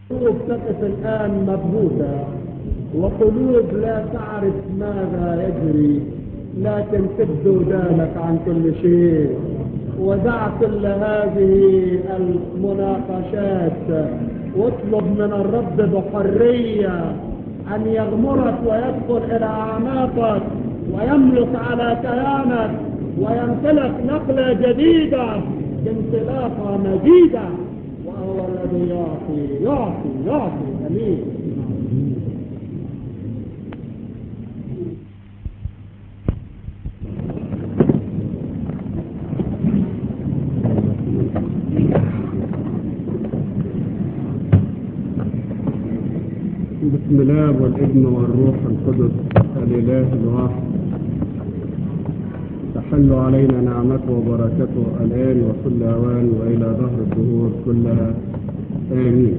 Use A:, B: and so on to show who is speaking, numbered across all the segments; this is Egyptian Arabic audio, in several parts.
A: قلوب تقف الآن مبهوتة وقلوب لا تعرف ماذا يجري لكن تبدو ذلك عن كل شيء ودع كل هذه المناقشات واطلب من الرب بحرية أن يغمرك ويدخل إلى أعماقك ويملك على كيانك وينطلق نقلة جديدة انطلاقة مجيدة وهو الذي يعطي يعطي يعطي أمين
B: بسم الله والابن والروح القدس الاله الواحد تحل علينا نعمته وبركته الان وكل اوان والى ظهر الدهور كلها امين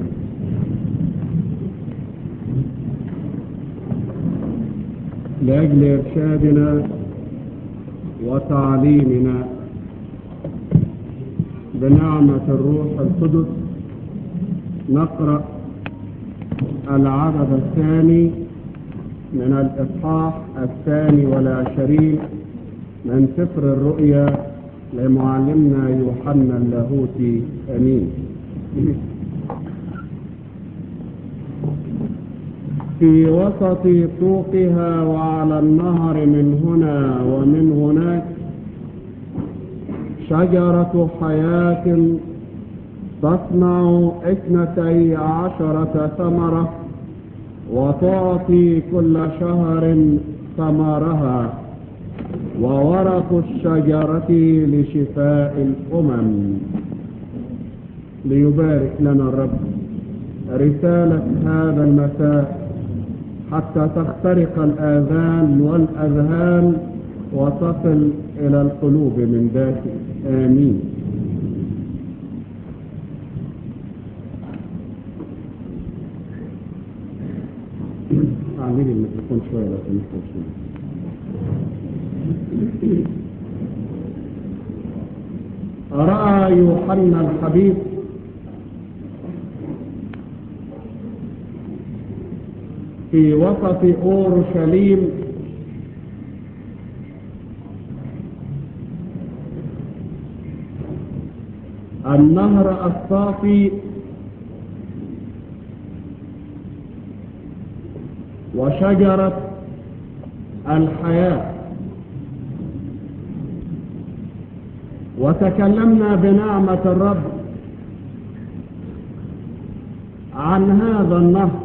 B: لاجل ارشادنا وتعليمنا بنعمه الروح القدس نقرا العدد الثاني من الإصحاح الثاني والعشرين من سفر الرؤيا لمعلمنا يوحنا اللاهوتي أمين في وسط طوقها وعلى النهر من هنا ومن هناك شجرة حياة تصنع اثنتي عشرة ثمرة وتعطي كل شهر ثمرها وورق الشجرة لشفاء الأمم ليبارك لنا الرب رسالة هذا المساء حتى تخترق الآذان والأذهان وتصل إلى القلوب من داخل آمين اعملي الميكروفون شويه لو سمحت شويه راى يوحنا الحبيب في وسط اورشليم النهر الصافي وشجرة الحياة وتكلمنا بنعمة الرب عن هذا النهر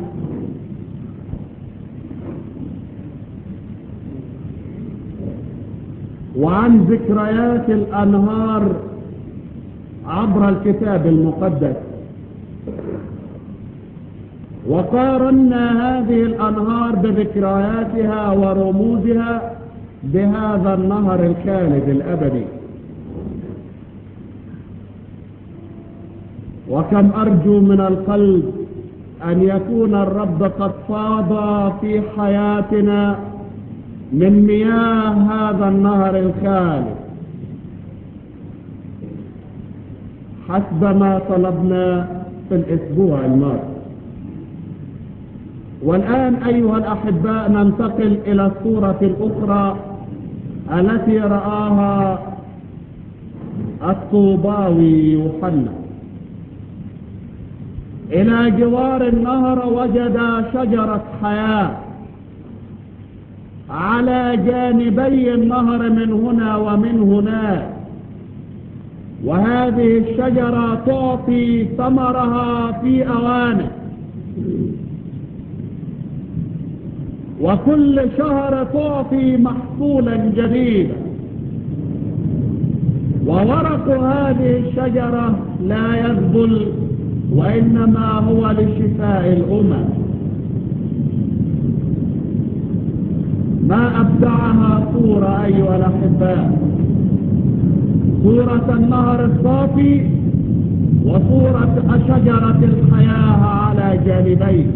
B: وعن ذكريات الأنهار عبر الكتاب المقدس وقارنا هذه الأنهار بذكرياتها ورموزها بهذا النهر الخالد الأبدي وكم أرجو من القلب أن يكون الرب قد فاض في حياتنا من مياه هذا النهر الخالد حسب ما طلبنا في الأسبوع الماضي والآن أيها الأحباء ننتقل إلى الصورة الأخرى التي رآها الطوباوي يوحنا إلى جوار النهر وجد شجرة حياة على جانبي النهر من هنا ومن هناك وهذه الشجرة تعطي ثمرها في أوانه وكل شهر تعطي محصولا جديدا وورق هذه الشجرة لا يذبل وإنما هو لشفاء الأمم ما أبدعها صورة أيها الأحباء صورة النهر الصافي وصورة شجرة الحياة على جانبيه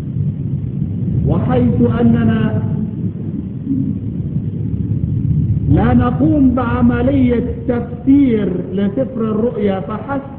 B: وحيث أننا لا نقوم بعملية تفسير لسفر الرؤيا فحسب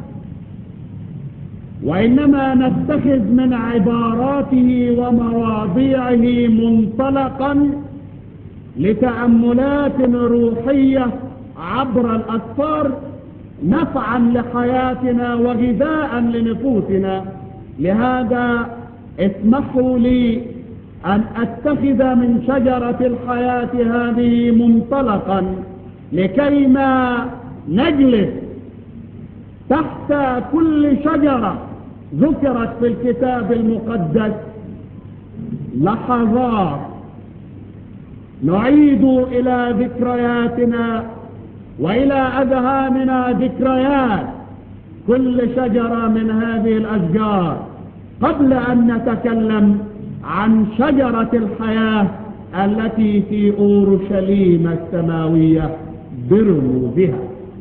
B: وإنما نتخذ من عباراته ومواضيعه منطلقا لتأملات روحية عبر الأسفار نفعا لحياتنا وغذاء لنفوسنا لهذا اسمحوا لي أن أتخذ من شجرة الحياة هذه منطلقا لكيما نجلس تحت كل شجرة ذكرت في الكتاب المقدس لحظات نعيد إلى ذكرياتنا وإلى أذهاننا ذكريات كل شجرة من هذه الأشجار قبل أن نتكلم عن شجرة الحياة التي في أورشليم السماوية برموزها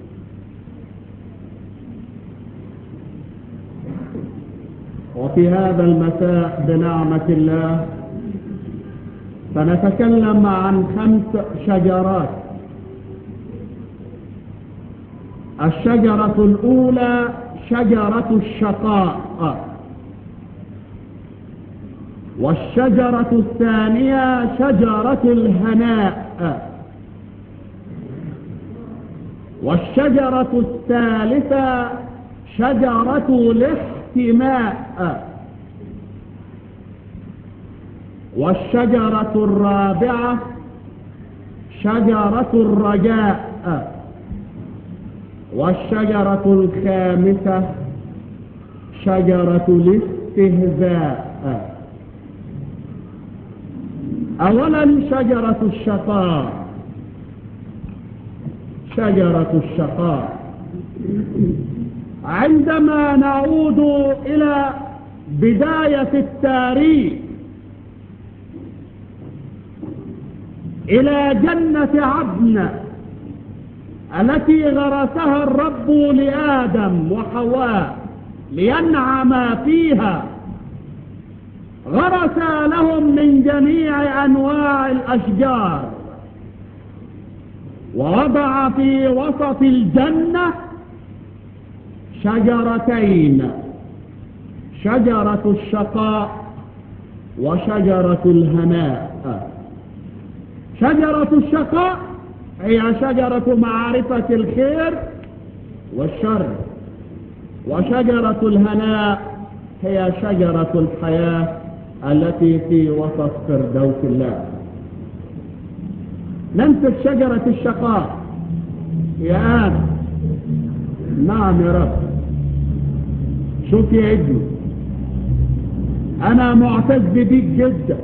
B: وفي هذا المساء بنعمة الله سنتكلم عن خمس شجرات الشجرة الأولى شجرة الشقاء والشجرة الثانية شجرة الهناء والشجرة الثالثة شجرة الاحتماء والشجرة الرابعة شجرة الرجاء والشجرة الخامسة شجرة الاستهزاء أولا شجرة الشقاء شجرة الشقاء عندما نعود إلى بداية التاريخ إلى جنة عدن التي غرسها الرب لآدم وحواء لينعم فيها غرس لهم من جميع أنواع الأشجار ووضع في وسط الجنة شجرتين شجرة الشقاء وشجرة الهناء شجرة الشقاء هي شجرة معرفة الخير والشر وشجرة الهناء هي شجرة الحياة التي في وسط فردوس الله نمسك شجرة الشقاء يا آدم نعم يا رب شوف يا ابني انا معتز بيك جدا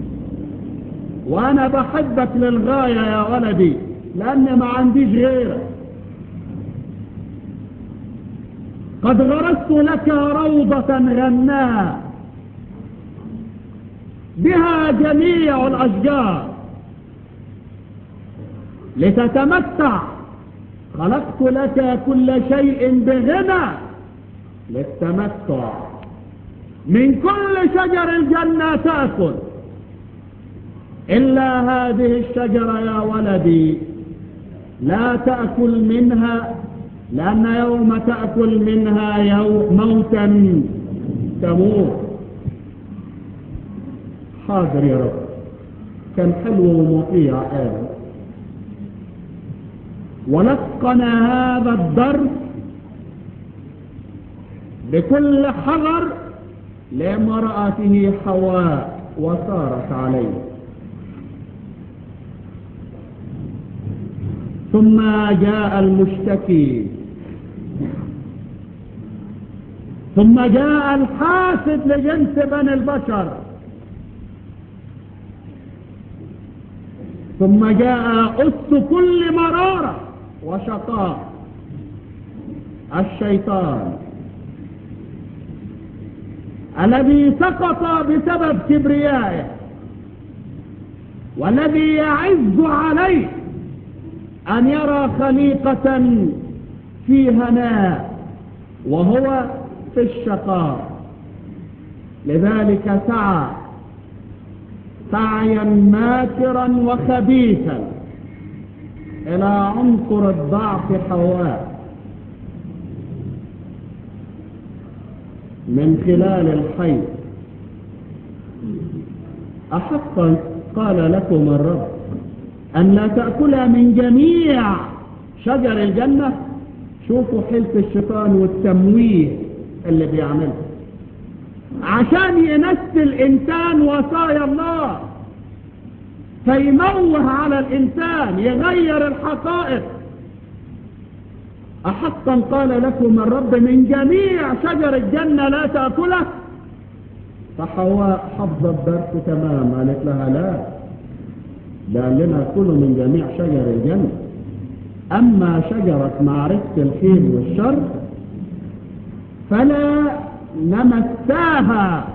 B: وانا بحبك للغاية يا ولدي لان ما عنديش غيرك قد غرست لك روضة غناء بها جميع الاشجار لتتمتع خلقت لك كل شيء بغنى للتمتع من كل شجر الجنة تأكل إلا هذه الشجرة يا ولدي لا تأكل منها لأن يوم تأكل منها يوم موتا تموت حاضر يا رب كان حلو ومطيع آدم ولقن هذا الدرس بكل حذر لامرأته حواء وصارت عليه ثم جاء المشتكي ثم جاء الحاسد لجنس بني البشر ثم جاء أس كل مرارة وشقاء الشيطان الذي سقط بسبب كبريائه والذي يعز عليه أن يرى خليقة في هناء وهو في الشقاء لذلك سعى سعيا ماكرا وخبيثا إلى عنصر الضعف حواء من خلال الحي أحقا قال لكم الرب أن لا تأكل من جميع شجر الجنة شوفوا حلف الشيطان والتمويه اللي بيعمله عشان ينسي الإنسان وصايا الله فيموه على الإنسان يغير الحقائق أحقا قال لكم الرب من جميع شجر الجنة لا تأكله فحواء حفظت درس تمام قالت لها لا ده لنا كل من جميع شجر الجنة أما شجرة معرفة الخير والشر فلا نمساها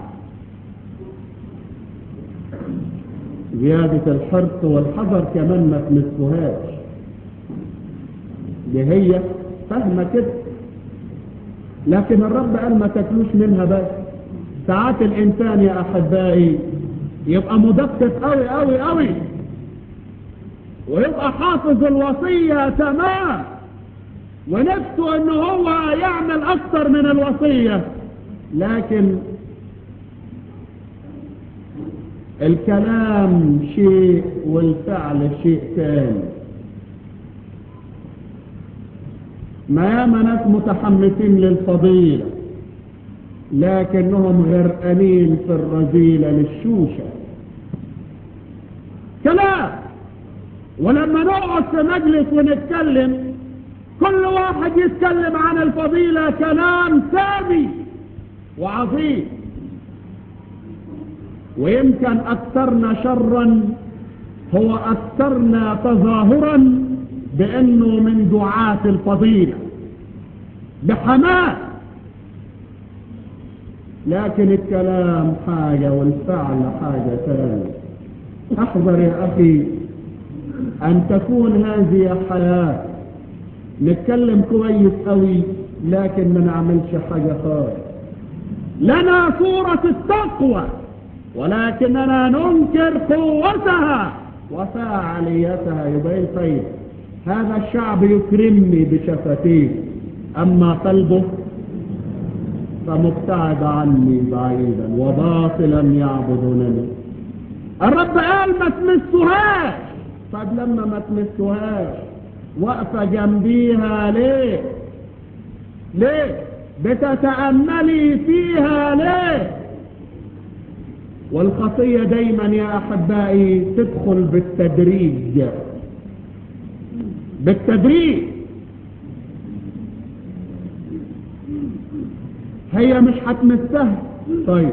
B: زيادة الحرص والحذر كمان ما تمسوهاش دي هي فاهمة كده لكن الرب قال ما تاكلوش منها بس ساعات الإنسان يا أحبائي يبقى مدقق قوي قوي قوي ويبقى حافظ الوصية تمام ونفسه انه هو يعمل اكتر من الوصية لكن الكلام شيء والفعل شيء ثاني ما ياما ناس متحمسين للفضيلة لكنهم غرقانين في الرذيلة للشوشة كلام ولما نقعد في مجلس ونتكلم كل واحد يتكلم عن الفضيلة كلام سامي وعظيم ويمكن أكثرنا شرا هو أكثرنا تظاهرا بأنه من دعاة الفضيلة بحماس لكن الكلام حاجة والفعل حاجة ثانية احذر يا أخي أن تكون هذه حياة نتكلم كويس قوي لكن ما نعملش حاجة خالص لنا صورة التقوى ولكننا ننكر قوتها وفاعليتها يبقى ايه الفايدة هذا الشعب يكرمني بشفتيه أما قلبه فمبتعد عني بعيدا وباطلا يعبدونني الرب قال ما تمسوهاش طب لما ما تمسوهاش واقفة جنبيها ليه ليه بتتأملي فيها ليه والخطية دايما يا أحبائي تدخل بالتدريج بالتدريج هي مش هتمسها طيب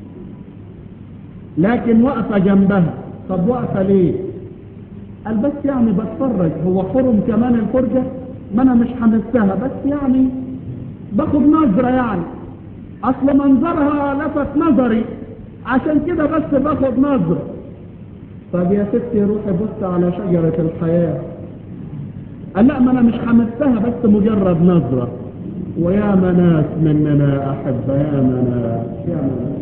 B: لكن واقفة جنبها طب واقفة ليه قال بس يعني بتفرج هو حرم كمان الفرجة ما انا مش همسها بس يعني باخد نظرة يعني اصل منظرها لفت نظري عشان كده بس باخد نظرة طب يا ستي روحي بص على شجرة الحياة قال لا ما انا مش همسها بس مجرد نظرة ويا مناس مننا احب يا مناس يا مناس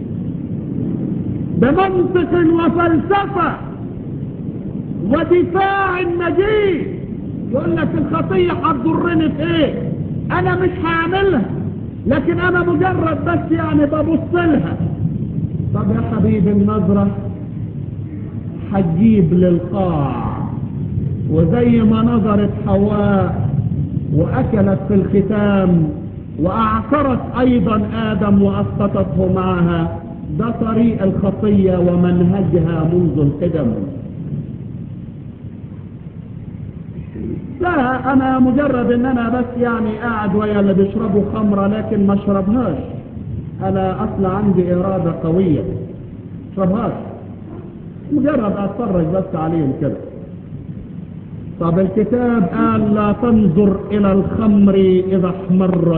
B: بمنطق وفلسفة ودفاع مجيد يقول لك الخطية هتضرني في ايه انا مش هعملها لكن انا مجرد بس يعني ببص لها طب يا حبيبي النظرة هتجيب للقاع وزي ما نظرت حواء واكلت في الختام واعثرت ايضا ادم واسقطته معها ده طريق الخطية ومنهجها منذ القدم لا انا مجرد ان انا بس يعني قاعد ويا اللي بيشربوا خمرة لكن ما اشربهاش انا اصلا عندي ارادة قوية اشربهاش مجرد اتفرج بس عليهم كده طب الكتاب قال لا تنظر الى الخمر اذا احمرت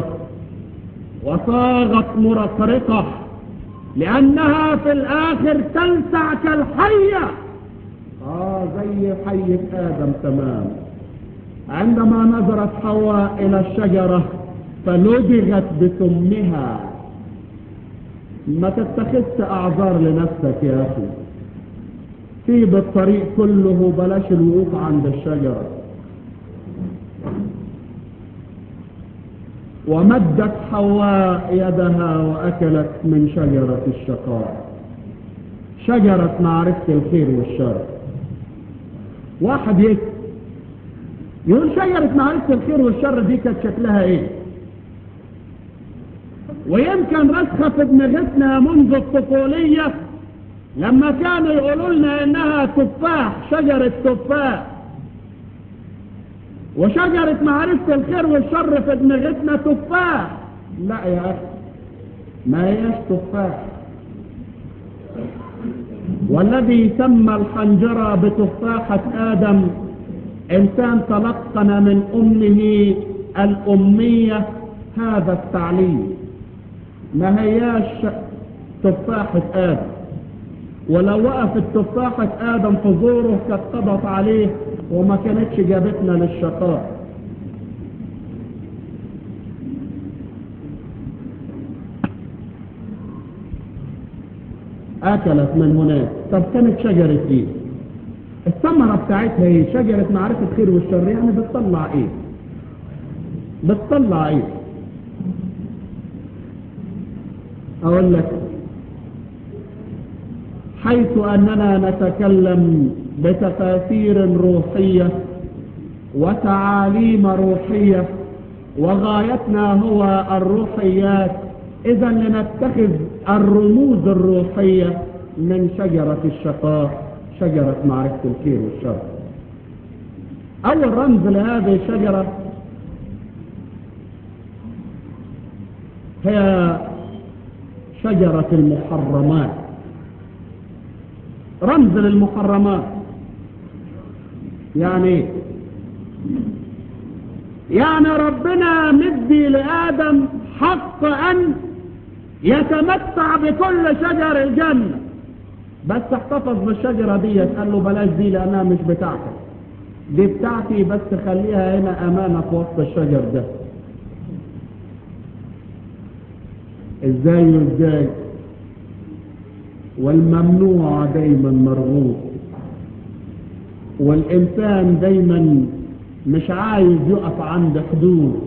B: وصاغت مرقرقة لانها في الاخر تلسع كالحية اه زي حية ادم تمام عندما نظرت حواء الى الشجرة فلدغت بسمها ما تتخذش اعذار لنفسك يا اخي سيب الطريق كله بلاش الوقوف عند الشجرة ومدت حواء يدها وأكلت من شجرة الشقاء شجرة معرفة الخير والشر واحد يكتب يقول شجرة معرفة الخير والشر دي كانت شكلها ايه ويمكن رسخة في دماغتنا منذ الطفولية لما كانوا يقولوا لنا انها تفاح شجرة تفاح وشجرة معرفة الخير والشر في دماغتنا تفاح لا يا اخي ما هياش تفاح والذي سمى الحنجرة بتفاحة آدم إنسان تلقن من أمه الأمية هذا التعليم ما هياش تفاحة آدم ولو وقفت تفاحة آدم في زوره كانت قضت عليه وما كانتش جابتنا للشقاء أكلت من هناك طب كانت شجرة إيه؟ الثمرة بتاعتها إيه؟ شجرة معرفة خير والشر يعني بتطلع إيه؟ بتطلع إيه؟ أقول لك حيث أننا نتكلم بتفاسير روحية وتعاليم روحية وغايتنا هو الروحيات إذا لنتخذ الرموز الروحية من شجرة الشقاء شجرة معرفة الخير والشر أول رمز لهذه الشجرة هي شجرة المحرمات رمز للمحرمات يعني يعني ربنا مدي لآدم حق أن يتمتع بكل شجر الجنة بس احتفظ بالشجرة دي قال له بلاش دي لأنها مش بتاعتك دي بتاعتي بس خليها هنا أمانة في وسط الشجر ده ازاي وازاي والممنوع دايما مرغوب والإنسان دايما مش عايز يقف عند حدود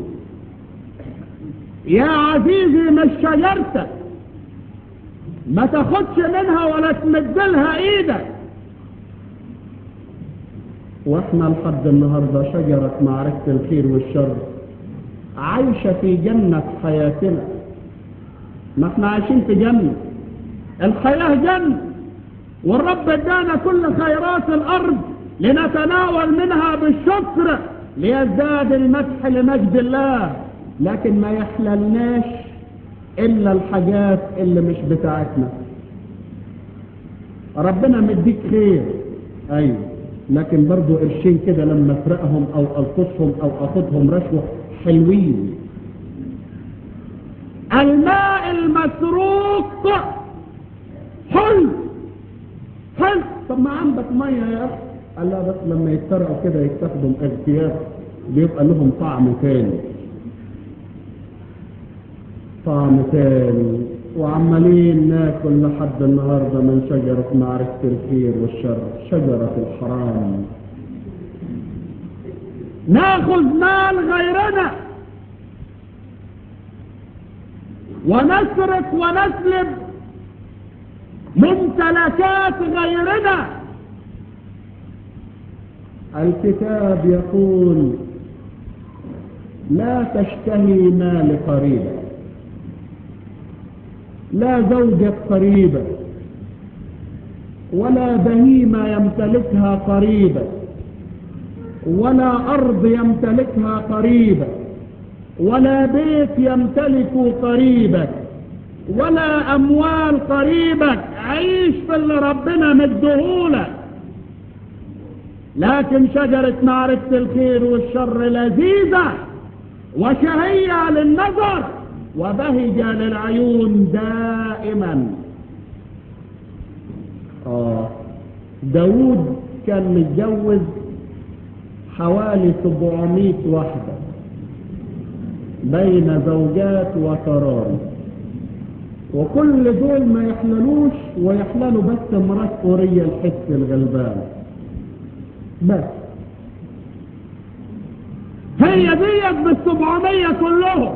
B: يا عزيزي مش شجرتك ما تاخدش منها ولا تمدلها ايدك واحنا لحد النهاردة شجرة معرفة الخير والشر عايشة في جنة حياتنا ما احنا عايشين في جنة الحياة جنة والرب ادانا كل خيرات الارض لنتناول منها بالشكر ليزداد المدح لمجد الله لكن ما يحللناش الا الحاجات اللي مش بتاعتنا ربنا مديك خير ايوه لكن برضو قرشين كده لما اسرقهم او القصهم او اخدهم رشوه حلوين الماء المسروق حلو حلو طب ما عندك ميه يا اخي قال لا بس لما يتسرقوا كده يستخدم اغتياب بيبقى لهم طعم تاني طعم تاني وعمالين ناكل لحد النهاردة من شجرة معرفة الخير والشر شجرة الحرام ناخذ مال غيرنا ونسرق ونسلب ممتلكات غيرنا الكتاب يقول لا تشتهي مال قريبك لا زوجة قريبة ولا بهيمة يمتلكها قريبة ولا أرض يمتلكها قريبة ولا بيت يمتلك قريبك ولا أموال قريبك عيش في اللي ربنا مدهولك لكن شجرة معرفة الخير والشر لذيذة وشهية للنظر وبهجة للعيون دائما آه داود كان متجوز حوالي 700 واحدة بين زوجات وتراري وكل دول ما يحللوش ويحللوا بس مرات أورية الحس الغلبان بس هي ديت بالسبعمية كلهم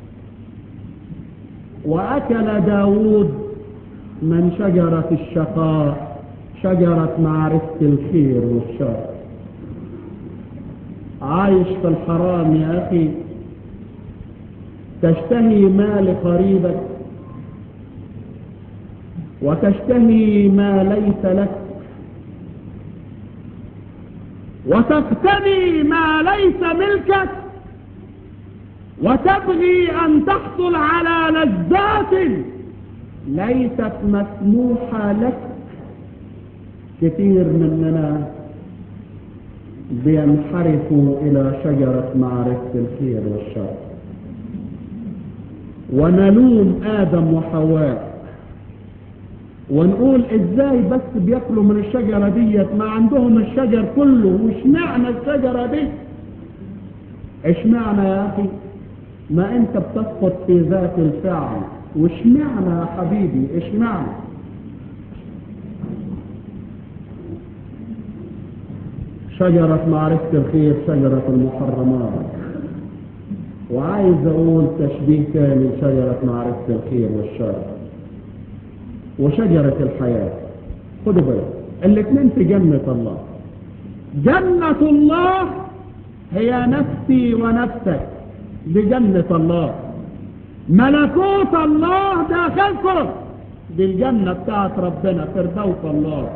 B: وأكل داود من شجرة الشقاء شجرة معرفة الخير والشر عايش في الحرام يا أخي تشتهي ما لقريبك وتشتهي ما ليس لك وتقتني ما ليس ملكك وتبغي أن تحصل على لذات ليست مسموحة لك كثير مننا بينحرفوا إلى شجرة معرفة الخير والشر ونلوم آدم وحواء ونقول ازاي بس بياكلوا من الشجرة ديت ما عندهم الشجر كله وش معنى الشجرة دي ايش معنى يا اخي ما انت بتسقط في ذات الفعل وش معنى يا حبيبي ايش معنى شجرة معرفة الخير شجرة المحرمات وعايز اقول تشبيه ثاني شجرة معرفة الخير والشر وشجرة الحياة خدوا بالك الاثنين في جنة الله جنة الله هي نفسي ونفسك بجنة الله ملكوت الله داخلكم بالجنة بتاعت ربنا فردوس الله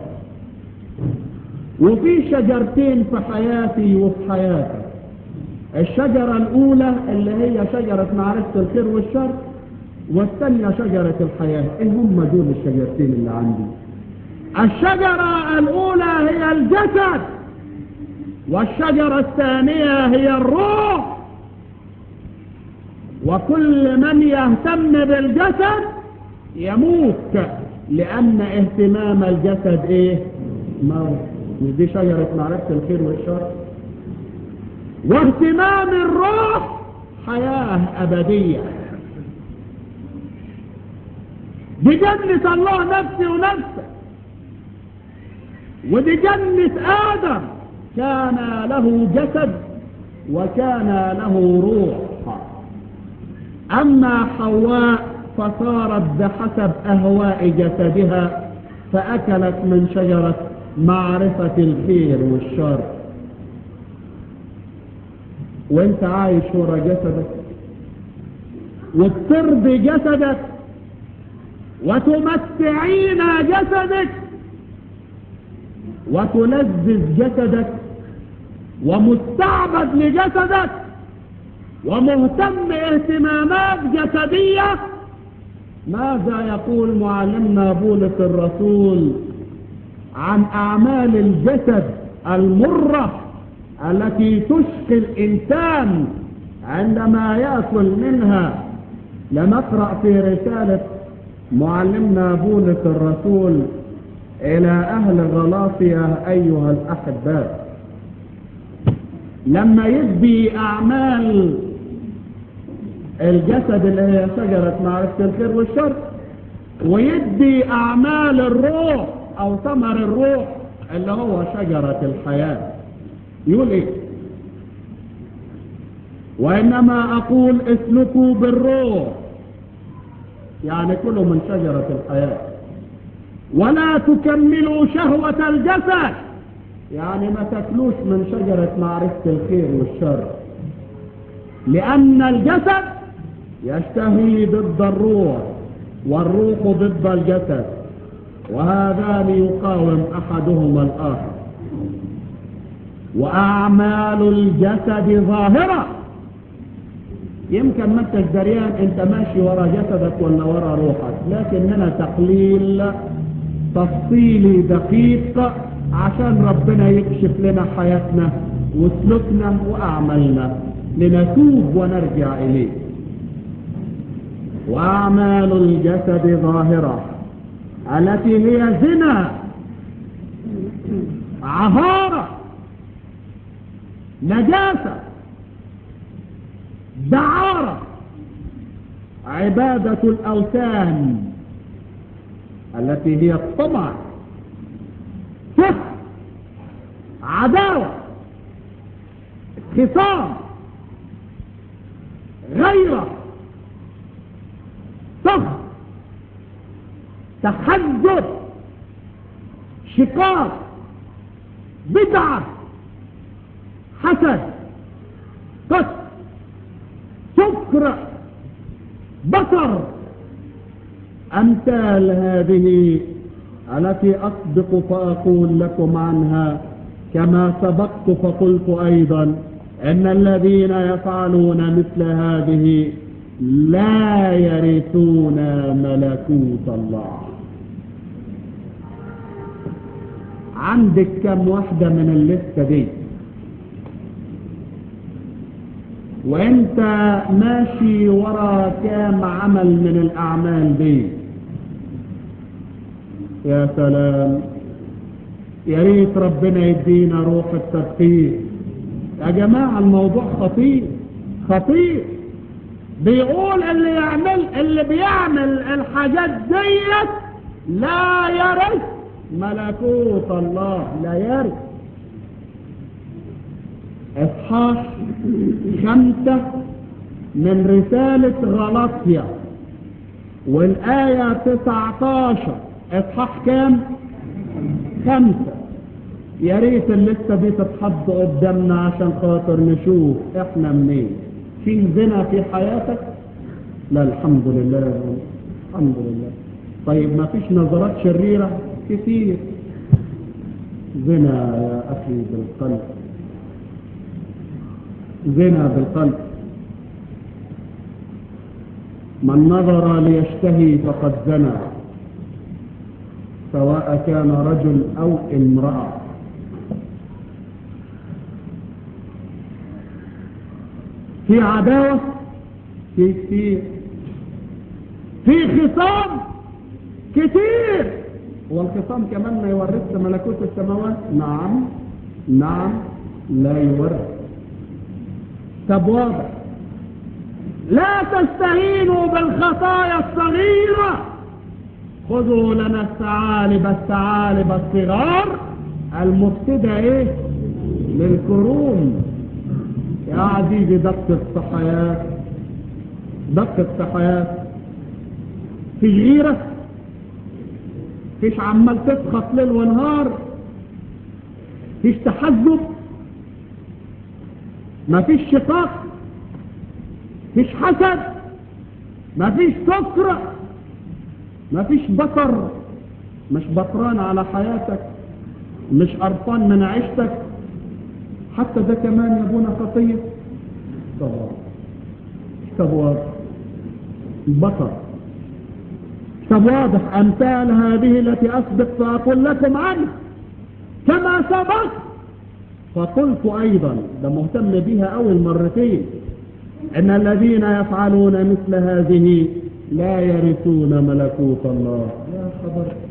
B: وفي شجرتين في حياتي وفي حياتك الشجرة الأولى اللي هي شجرة معرفة الخير والشر والثانية شجرة الحياة ايه هم دول الشجرتين اللي عندي الشجرة الأولى هي الجسد والشجرة الثانية هي الروح وكل من يهتم بالجسد يموت لأن اهتمام الجسد ايه موت ودي شجرة معرفة الخير والشر واهتمام الروح حياة أبدية دي جنة الله نفسي ونفسك ودي جنة آدم كان له جسد وكان له روح أما حواء فصارت بحسب أهواء جسدها فأكلت من شجرة معرفة الخير والشر وانت عايش ورا جسدك وترضي جسدك وتمتعين جسدك وتلذذ جسدك ومستعبد لجسدك ومهتم اهتمامات جسدية ماذا يقول معلمنا بولس الرسول عن أعمال الجسد المرة التي تشقي الإنسان عندما يأكل منها لنقرأ في رسالة معلمنا بولس الرسول إلى أهل غلاطية أيها الأحباء لما يدي أعمال الجسد اللي هي شجرة معرفة الخير والشر ويدي أعمال الروح أو ثمر الروح اللي هو شجرة الحياة يقول إيه وإنما أقول اسلكوا بالروح يعني كلوا من شجرة الحياة ولا تكملوا شهوة الجسد يعني ما تاكلوش من شجرة معرفة الخير والشر لأن الجسد يشتهي ضد الروح والروح ضد الجسد وهذان يقاوم أحدهما الآخر وأعمال الجسد ظاهرة يمكن ما انتش دريان انت ماشي ورا جسدك ولا ورا روحك لكننا تقليل تفصيلي دقيق عشان ربنا يكشف لنا حياتنا وسلوكنا وأعمالنا لنتوب ونرجع إليه وأعمال الجسد ظاهرة التي هي زنا عهارة نجاسة دعارة عبادة الأوثان التي هي الطمع فخر عداوة خصام غيرة سخط تحدث شقاق بدعة حسد قتل سكر بصر أمثال هذه التي أصدق فأقول لكم عنها كما سبقت فقلت أيضا إن الذين يفعلون مثل هذه لا يرثون ملكوت الله عندك كم واحدة من الليستة دي وانت ماشي ورا كام عمل من الاعمال دي يا سلام يا ريت ربنا يدينا روح التدقيق يا جماعة الموضوع خطير خطير بيقول اللي يعمل اللي بيعمل الحاجات ديت لا يرث ملكوت الله لا يرث اصحاح خمسة من رسالة غلطية والآية 19 اصحاح كام خمسة يا ريت اللسة دي تتحط قدامنا عشان خاطر نشوف احنا منين في زنا في حياتك لا الحمد لله الحمد لله طيب ما فيش نظرات شريرة كتير زنا يا أخي بالقلب زنا بالقلب من نظر ليشتهي فقد زنى سواء كان رجل أو امرأة في عداوة في كتير في خصام كتير والخصام كمان ما يورث ملكوت السماوات نعم نعم لا يورث طب واضح لا تستهينوا بالخطايا الصغيرة خذوا لنا الثعالب الثعالب الصغار المفسدة ايه للكروم يا عزيزي دقة الصحيات دقة الصحيات فيش غيرة فيش عمال تسخط ليل ونهار فيش تحزب ما فيش شقاق فيش حسد ما فيش سكر ما فيش بطر مش بطران على حياتك مش قرفان من عيشتك حتى ده كمان يا ابونا خطية طبعا طب واضح بطر طب واضح امثال هذه التي اسبق فاقول لكم عنها كما سبق فقلت ايضا ده مهتم بها اول مرتين ان الذين يفعلون مثل هذه لا يرثون ملكوت الله يا خبر